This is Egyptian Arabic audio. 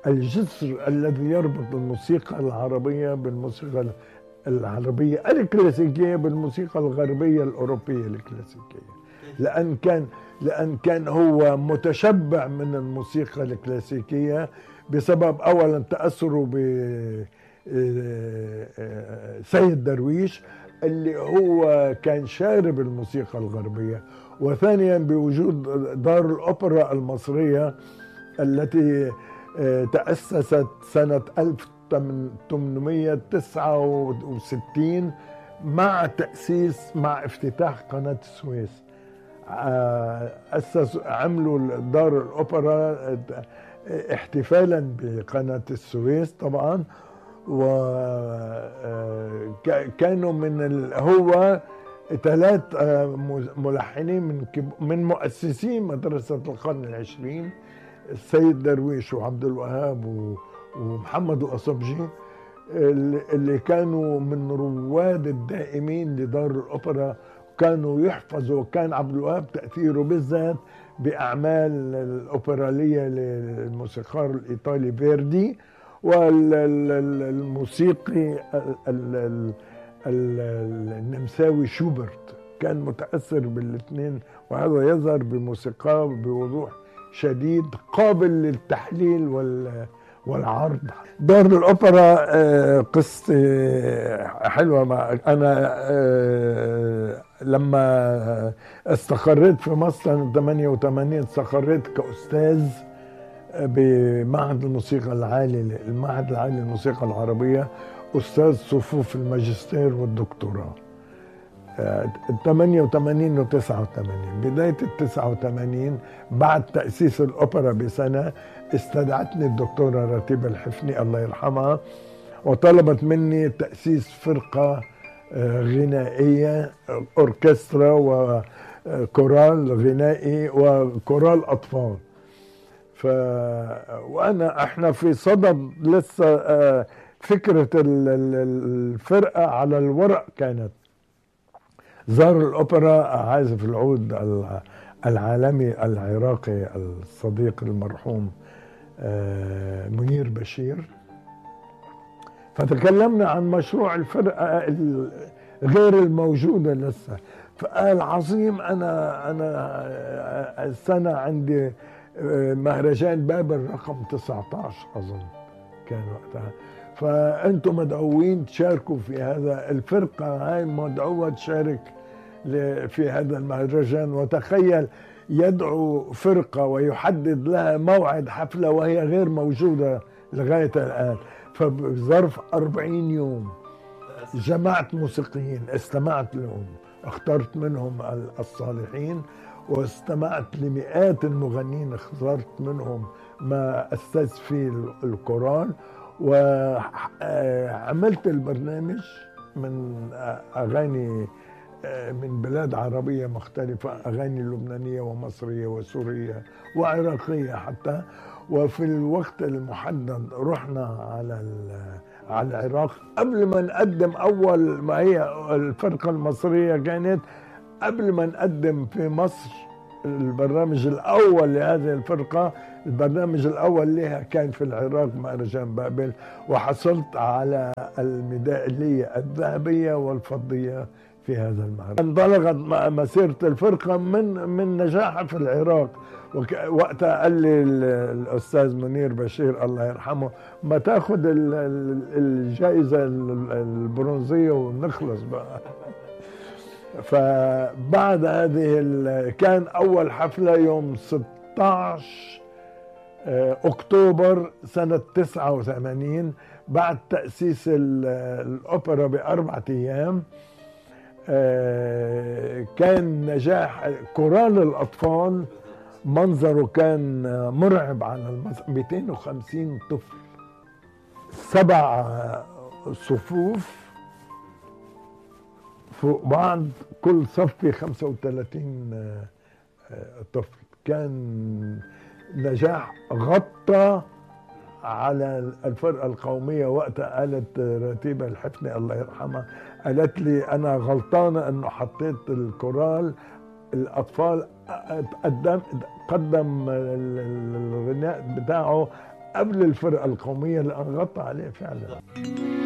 الجسر الذي يربط الموسيقى العربية بالموسيقى العربية الكلاسيكية بالموسيقى الغربية الأوروبية الكلاسيكية لأن كان لأن كان هو متشبع من الموسيقى الكلاسيكية بسبب أولا تأثره ب سيد درويش اللي هو كان شارب الموسيقى الغربية وثانيا بوجود دار الأوبرا المصرية التي تأسست سنة 1869 مع تأسيس مع افتتاح قناة السويس أسس عملوا دار الأوبرا احتفالا بقناة السويس طبعا وكانوا من هو ثلاث ملحنين من من مؤسسين مدرسة القرن العشرين السيد درويش وعبد الوهاب ومحمد الأصبجي اللي كانوا من رواد الدائمين لدار الأوبرا كانوا يحفظوا وكان عبد الوهاب تأثيره بالذات بأعمال الأوبرالية للموسيقار الإيطالي فيردي والموسيقي النمساوي شوبرت كان متأثر بالاثنين وهذا يظهر بموسيقاه بوضوح شديد قابل للتحليل وال والعرض دار الأوبرا قصة حلوة مع أنا لما استقريت في مصر سنة 88 استقريت كأستاذ بمعهد الموسيقى العالي المعهد العالي للموسيقى العربية أستاذ صفوف الماجستير والدكتوراه 88 و 89 بداية ال 89 بعد تأسيس الأوبرا بسنة استدعتني الدكتورة رتيبة الحفني الله يرحمها وطلبت مني تأسيس فرقة غنائية أوركسترا وكورال غنائي وكورال أطفال ف وانا احنا في صدد لسه فكره الفرقه على الورق كانت زار الاوبرا عازف العود العالمي العراقي الصديق المرحوم منير بشير فتكلمنا عن مشروع الفرقه غير الموجوده لسه فقال عظيم انا انا السنه عندي مهرجان بابل رقم 19 اظن كان وقتها فانتم مدعوين تشاركوا في هذا الفرقه هاي مدعوه تشارك في هذا المهرجان وتخيل يدعو فرقه ويحدد لها موعد حفله وهي غير موجوده لغايه الان فبظرف 40 يوم جمعت موسيقيين استمعت لهم اخترت منهم الصالحين واستمعت لمئات المغنيين اخترت منهم ما استاذ فيه القران وعملت البرنامج من اغاني من بلاد عربية مختلفة أغاني لبنانية ومصرية وسورية وعراقية حتى وفي الوقت المحدد رحنا على على العراق قبل ما نقدم أول ما هي الفرقة المصرية كانت قبل ما نقدم في مصر البرنامج الاول لهذه الفرقه البرنامج الاول لها كان في العراق مهرجان بابل وحصلت على الميداليه الذهبيه والفضيه في هذا المهرجان انطلقت مسيره الفرقه من من نجاحها في العراق وقتها قال لي الاستاذ منير بشير الله يرحمه ما تاخذ الجائزه البرونزيه ونخلص بقى فبعد هذه كان اول حفله يوم 16 اكتوبر سنه 89 بعد تاسيس الاوبرا باربعه ايام كان نجاح كورال الاطفال منظره كان مرعب على المسرح 250 طفل سبع صفوف فوق بعض كل صف فيه 35 طفل كان نجاح غطى على الفرقة القومية وقتها قالت رتيبة الحفني الله يرحمها قالت لي أنا غلطانة أنه حطيت الكورال الأطفال قدم قدم الغناء بتاعه قبل الفرقة القومية لأن غطى عليه فعلا